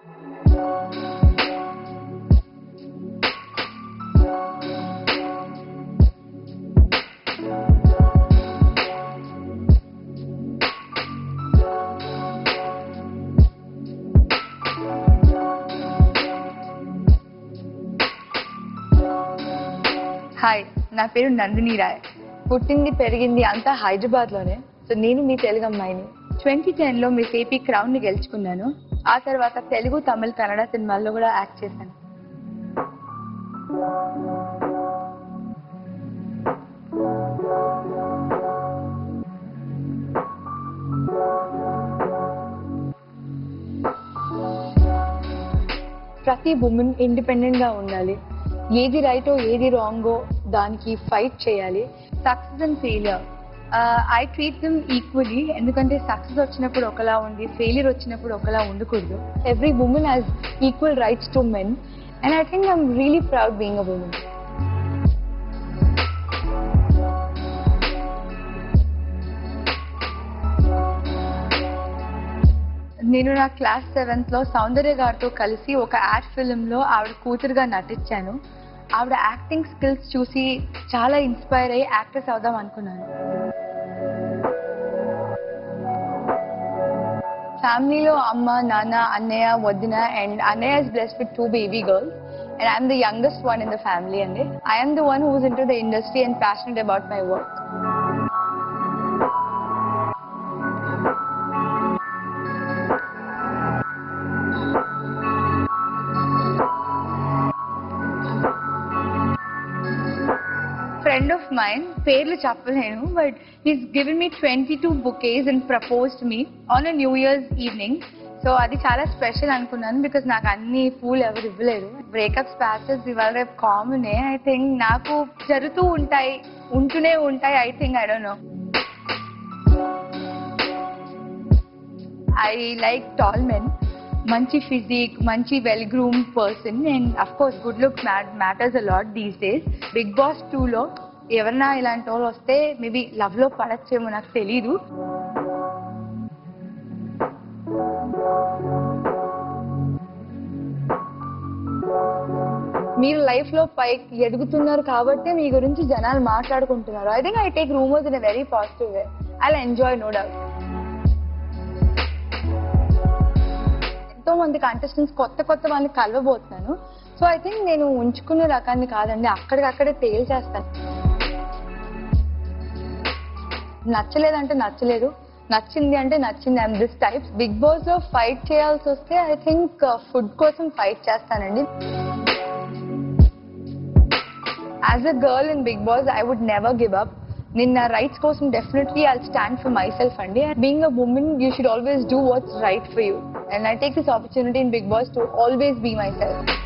hi నా పేరు నందిని రాయ్ పుట్టింది పెరిగింది అంతా హైదరాబాద్ లోనే సో నేను మీ తెలుగు అమ్మాయిని ట్వంటీ టెన్ లో మిస్ ఏపీ క్రౌన్ ని గెలుచుకున్నాను ఆ తర్వాత తెలుగు తమిళ కన్నడ సినిమాల్లో కూడా యాక్ట్ చేశాను ప్రతి ఉమెన్ ఇండిపెండెంట్ గా ఉండాలి ఏది రైటో ఏది రాంగో దానికి ఫైట్ చేయాలి success and failure I treat them equally ఎందుకంటే సక్సెస్ వచ్చినప్పుడు ఒకలా ఉంది ఫెయిలియర్ వచ్చినప్పుడు ఒకలా ఉండకూడదు every women has equal rights to men and I think I'm really proud being a women నేను నా క్లాస్ సెవెంత్ లో సౌందర్య గారితో కలిసి ఒక యాడ్ ఫిల్మ్ లో ఆవిడ కూతురుగా నటించాను ఆవిడ యాక్టింగ్ స్కిల్స్ చూసి చాలా ఇన్స్పైర్ అయ్యి యాక్ట్రెస్ అవుదాం అనుకున్నాను ఫ్యామిలీలో అమ్మ నాన్న అన్నయ్య వదిన అండ్ అన్నయ్య is blessed with two baby girls and I'm the youngest one in the family అండి I'm the one who's in to the industry and passionate about my work friend of mind పేర్లు చెప్పలేను but he's given me twenty two bouquets and proposed me on a new year's evening so అది చాలా special అనుకున్నాను because నాకు అన్ని పూలు ఎవరు ఇవ్వలేరు బ్రేకప్స్ ప్యాచెస్ ఇవాళ రేపు కామనే ఐ థింక్ నాకు జరుగుతూ ఉంటాయి ఉంటూనే ఉంటాయి I think I don't know I like tall men మంచి ఫిజిక్ మంచి well groom person and of course good look matters a lot these days big boss టూలో ఎవరన్నా ఇలాంటి వాళ్ళు వస్తే మేబీ లవ్ లో పడచ్చేమో నాకు తెలీదు మీరు లైఫ్ లో పైకి ఎదుగుతున్నారు కాబట్టి మీ గురించి జనాలు మాట్లాడుకుంటున్నారు I think I take rumours in very positive way I enjoy no doubt ఎంతో మంది కంటెస్టెంట్స్ కొత్త కొత్త వాళ్ళని కలవబోతున్నాను సో ఐ థింక్ నేను ఉంచుకునే రకాన్ని కాదండి అక్కడికక్కడే తేల్చేస్తాను నచ్చలేదంటే నచ్చలేదు నచ్చింది అంటే నచ్చింది I'm this types big boss లో ఫైట్ చేయాల్సి వస్తే ఐ థింక్ ఫుడ్ కోసం ఫైట్ చేస్తానండి as a girl in big boss I would never give up నేను నా రైట్స్ కోసం definitely I stand for myself అండి being a women you should always do what's right for you and I take this opportunity in big boss to always be my self